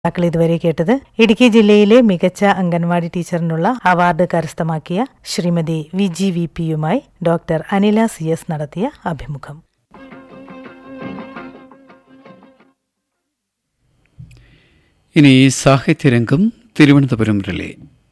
മക്കൾ ഇതുവരെ കേട്ടത് ഇടുക്കി ജില്ലയിലെ മികച്ച അംഗൻവാടി ടീച്ചറിനുള്ള അവാർഡ് കരസ്ഥമാക്കിയ ശ്രീമതി വി ജി വി പിയുമായി ഡോക്ടർ അനില സി എസ് നടത്തിയ അഭിമുഖം ഇനി സാഹിത്യരംഗം തിരുവനന്തപുരം റിലേ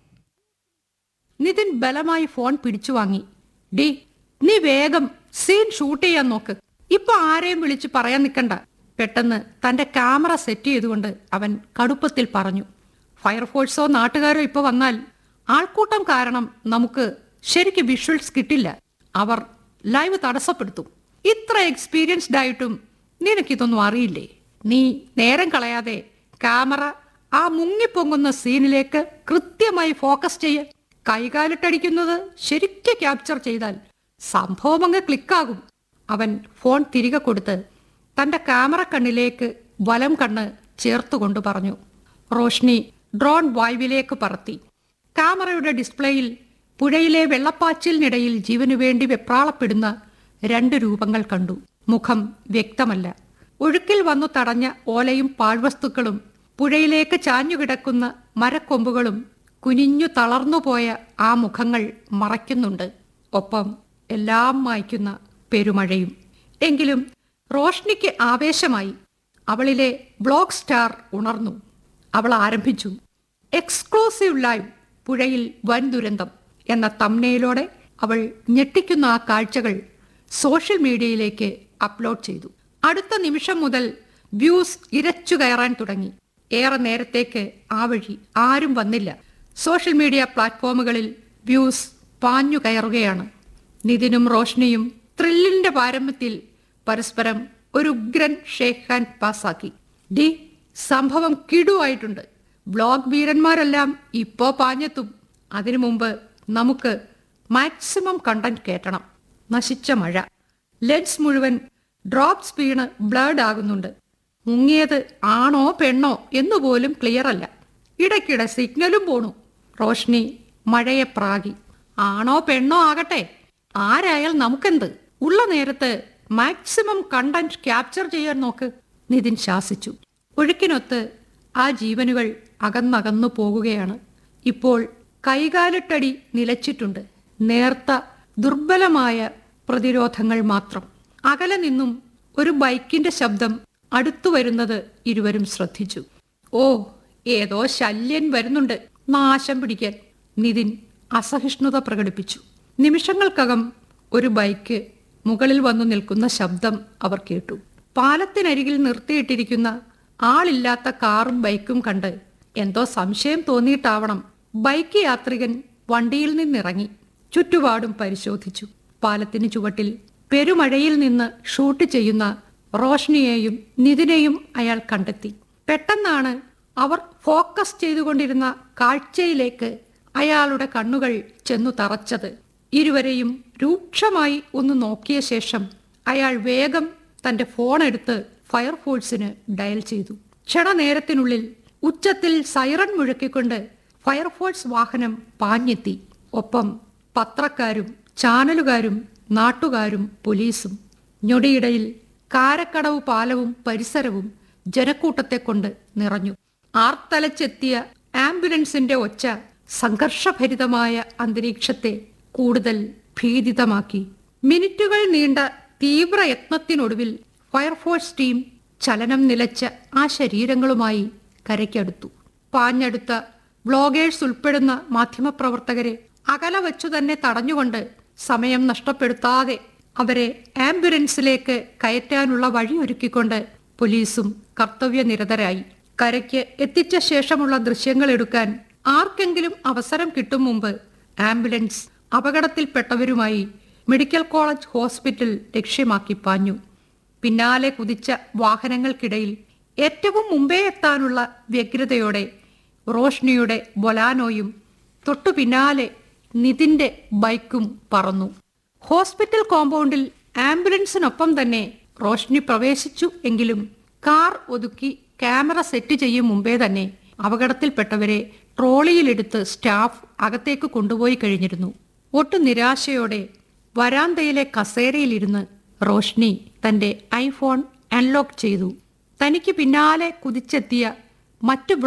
നിതിൻ ബലമായി ഫോൺ പിടിച്ചു വാങ്ങി ഡി നീ വേഗം സീൻ ഷൂട്ട് ചെയ്യാൻ നോക്ക് ഇപ്പൊ ആരെയും വിളിച്ച് പറയാൻ നിൽക്കണ്ട പെട്ടെന്ന് തന്റെ ക്യാമറ സെറ്റ് ചെയ്തുകൊണ്ട് അവൻ കടുപ്പത്തിൽ പറഞ്ഞു ഫയർഫോഴ്സോ നാട്ടുകാരോ ഇപ്പൊ വന്നാൽ ആൾക്കൂട്ടം കാരണം നമുക്ക് ശരിക്ക് വിഷ്വൽസ് കിട്ടില്ല അവർ ലൈവ് തടസ്സപ്പെടുത്തും ഇത്ര എക്സ്പീരിയൻസ്ഡ് ആയിട്ടും നിനക്കിതൊന്നും അറിയില്ലേ നീ നേരം കളയാതെ ക്യാമറ ആ മുങ്ങിപ്പൊങ്ങുന്ന സീനിലേക്ക് കൃത്യമായി ഫോക്കസ് ചെയ്യ കൈകാലിട്ടടിക്കുന്നത് ശരിക്ക് ക്യാപ്ചർ ചെയ്താൽ സംഭവം അങ്ങ് ക്ലിക്കാകും അവൻ ഫോൺ തിരികെ കൊടുത്ത് തന്റെ ക്യാമറ കണ്ണിലേക്ക് വലം കണ്ണ് ചേർത്തുകൊണ്ട് പറഞ്ഞു റോഷ്നി ഡ്രോൺ വായുവിലേക്ക് പറത്തി ക്യാമറയുടെ ഡിസ്പ്ലേയിൽ പുഴയിലെ വെള്ളപ്പാച്ചിലിനിടയിൽ ജീവനു വേണ്ടി വെപ്രാളപ്പെടുന്ന രണ്ട് രൂപങ്ങൾ കണ്ടു മുഖം വ്യക്തമല്ല ഒഴുക്കിൽ വന്നു തടഞ്ഞ ഓലയും പാഴ്വസ്തുക്കളും പുഴയിലേക്ക് ചാഞ്ഞുകിടക്കുന്ന മരക്കൊമ്പുകളും കുനിഞ്ഞു തളർന്നുപോയ ആ മുഖങ്ങൾ മറയ്ക്കുന്നുണ്ട് ഒപ്പം എല്ലാം മായ്ക്കുന്ന പെരുമഴയും എങ്കിലും റോഷ്നിക്ക് ആവേശമായി അവളിലെ ബ്ലോക്ക് സ്റ്റാർ ഉണർന്നു അവൾ ആരംഭിച്ചു എക്സ്ക്ലൂസീവ് ലൈവ് പുഴയിൽ വൻ ദുരന്തം എന്ന തമ്നയിലൂടെ അവൾ ഞെട്ടിക്കുന്ന ആ കാഴ്ചകൾ സോഷ്യൽ മീഡിയയിലേക്ക് അപ്ലോഡ് ചെയ്തു അടുത്ത നിമിഷം മുതൽ വ്യൂസ് ഇരച്ചു കയറാൻ തുടങ്ങി ഏറെ നേരത്തേക്ക് ആ വഴി ആരും വന്നില്ല സോഷ്യൽ മീഡിയ പ്ലാറ്റ്ഫോമുകളിൽ വ്യൂസ് പാഞ്ഞു കയറുകയാണ് നിതിനും റോഷ്നിയും ത്രില്ലിന്റെ പാരമ്യത്തിൽ പരസ്പരം ഒരു ഉഗ്രൻ ഷേക്ക് ഹാൻഡ് പാസാക്കി ഡി സംഭവം കിടുവായിട്ടുണ്ട് വ്ളോഗ് വീരന്മാരെല്ലാം ഇപ്പോ പാഞ്ഞെത്തും അതിനു മുമ്പ് നമുക്ക് മാക്സിമം കണ്ടന്റ് കേട്ടണം നശിച്ച മഴ ലെൻസ് മുഴുവൻ ഡ്രോപ്സ് വീണ് ബ്ലഡ് ആകുന്നുണ്ട് മുങ്ങിയത് ആണോ പെണ്ണോ എന്നുപോലും ക്ലിയർ അല്ല ഇടയ്ക്കിടെ സിഗ്നലും പോണു റോഷ്നി മഴയെ പ്രാഗി ആണോ പെണ്ണോ ആകട്ടെ ആരായാൽ നമുക്കെന്ത് ഉള്ള നേരത്ത് മാക്സിമം കണ്ടന്റ് ക്യാപ്ചർ ചെയ്യാൻ നോക്ക് നിതിൻ ശാസിച്ചു ഒഴുക്കിനൊത്ത് ആ ജീവനുകൾ അകന്നകന്നു പോകുകയാണ് ഇപ്പോൾ കൈകാലിട്ടടി നിലച്ചിട്ടുണ്ട് നേർത്ത ദുർബലമായ പ്രതിരോധങ്ങൾ മാത്രം അകലെ നിന്നും ഒരു ബൈക്കിന്റെ ശബ്ദം അടുത്തു വരുന്നത് ഇരുവരും ശ്രദ്ധിച്ചു ഓ ഏതോ ശല്യൻ വരുന്നുണ്ട് നാശം പിടിക്കാൻ നിതിൻ അസഹിഷ്ണുത പ്രകടിപ്പിച്ചു നിമിഷങ്ങൾക്കകം ഒരു ബൈക്ക് മുകളിൽ വന്നു നിൽക്കുന്ന ശബ്ദം അവർ കേട്ടു പാലത്തിനരികിൽ നിർത്തിയിട്ടിരിക്കുന്ന ആളില്ലാത്ത കാറും ബൈക്കും കണ്ട് എന്തോ സംശയം തോന്നിയിട്ടാവണം ബൈക്ക് യാത്രികൻ വണ്ടിയിൽ നിന്നിറങ്ങി ചുറ്റുപാടും പരിശോധിച്ചു പാലത്തിന് ചുവട്ടിൽ പെരുമഴയിൽ നിന്ന് ഷൂട്ട് ചെയ്യുന്ന റോഷ്നിയെയും നിതിനെയും അയാൾ കണ്ടെത്തി പെട്ടെന്നാണ് അവർ ഫോക്കസ് ചെയ്തുകൊണ്ടിരുന്ന കാഴ്ചയിലേക്ക് അയാളുടെ കണ്ണുകൾ ചെന്നു തറച്ചത് ഇരുവരെയും രൂക്ഷമായി ഒന്ന് നോക്കിയ ശേഷം അയാൾ വേഗം തന്റെ ഫോൺ എടുത്ത് ഫയർഫോഴ്സിന് ഡയൽ ചെയ്തു ക്ഷണനേരത്തിനുള്ളിൽ ഉച്ചത്തിൽ സൈറൺ മുഴക്കിക്കൊണ്ട് ഫയർഫോഴ്സ് വാഹനം പാഞ്ഞെത്തി ഒപ്പം പത്രക്കാരും ചാനലുകാരും നാട്ടുകാരും പോലീസും ഞൊടിയിടയിൽ കാരക്കടവ് പാലവും പരിസരവും ജനക്കൂട്ടത്തെ കൊണ്ട് നിറഞ്ഞു ആർത്തലച്ചെത്തിയ ആംബുലൻസിന്റെ ഒച്ച സംഘർഷഭരിതമായ അന്തരീക്ഷത്തെ കൂടുതൽ ഭീതിതമാക്കി മിനിറ്റുകൾ നീണ്ട തീവ്രയത്നത്തിനൊടുവിൽ ഫയർഫോഴ്സ് ടീം ചലനം നിലച്ച ആ ശരീരങ്ങളുമായി കരയ്ക്കടുത്തു പാഞ്ഞടുത്ത വ്ളോഗേഴ്സ് ഉൾപ്പെടുന്ന മാധ്യമപ്രവർത്തകരെ അകലെ വച്ചു തന്നെ തടഞ്ഞുകൊണ്ട് സമയം നഷ്ടപ്പെടുത്താതെ അവരെ ആംബുലൻസിലേക്ക് കയറ്റാനുള്ള വഴി ഒരുക്കിക്കൊണ്ട് പോലീസും കർത്തവ്യനിരതരായി കരയ്ക്ക് എത്തിച്ച ശേഷമുള്ള ദൃശ്യങ്ങൾ എടുക്കാൻ ആർക്കെങ്കിലും അവസരം കിട്ടും മുമ്പ് ആംബുലൻസ് അപകടത്തിൽപ്പെട്ടവരുമായി മെഡിക്കൽ കോളേജ് ഹോസ്പിറ്റൽ ലക്ഷ്യമാക്കി പാഞ്ഞു പിന്നാലെ കുതിച്ച വാഹനങ്ങൾക്കിടയിൽ ഏറ്റവും മുമ്പേ എത്താനുള്ള വ്യഗ്രതയോടെ റോഷ്നിയുടെ ബൊലാനോയും തൊട്ടു പിന്നാലെ നിതിന്റെ ബൈക്കും പറന്നു ഹോസ്പിറ്റൽ കോമ്പൗണ്ടിൽ ആംബുലൻസിനൊപ്പം തന്നെ റോഷ്നി പ്രവേശിച്ചു എങ്കിലും കാർ ഒതുക്കി ക്യാമറ സെറ്റ് ചെയ്യും മുമ്പേ തന്നെ അപകടത്തിൽപ്പെട്ടവരെ ട്രോളിയിലെടുത്ത് സ്റ്റാഫ് അകത്തേക്ക് കൊണ്ടുപോയി കഴിഞ്ഞിരുന്നു ഒട്ടും നിരാശയോടെ വരാന്തയിലെ കസേരയിലിരുന്ന് റോഷ്നി തന്റെ ഐഫോൺ അൺലോക്ക് ചെയ്തു തനിക്ക് പിന്നാലെ കുതിച്ചെത്തിയ മറ്റു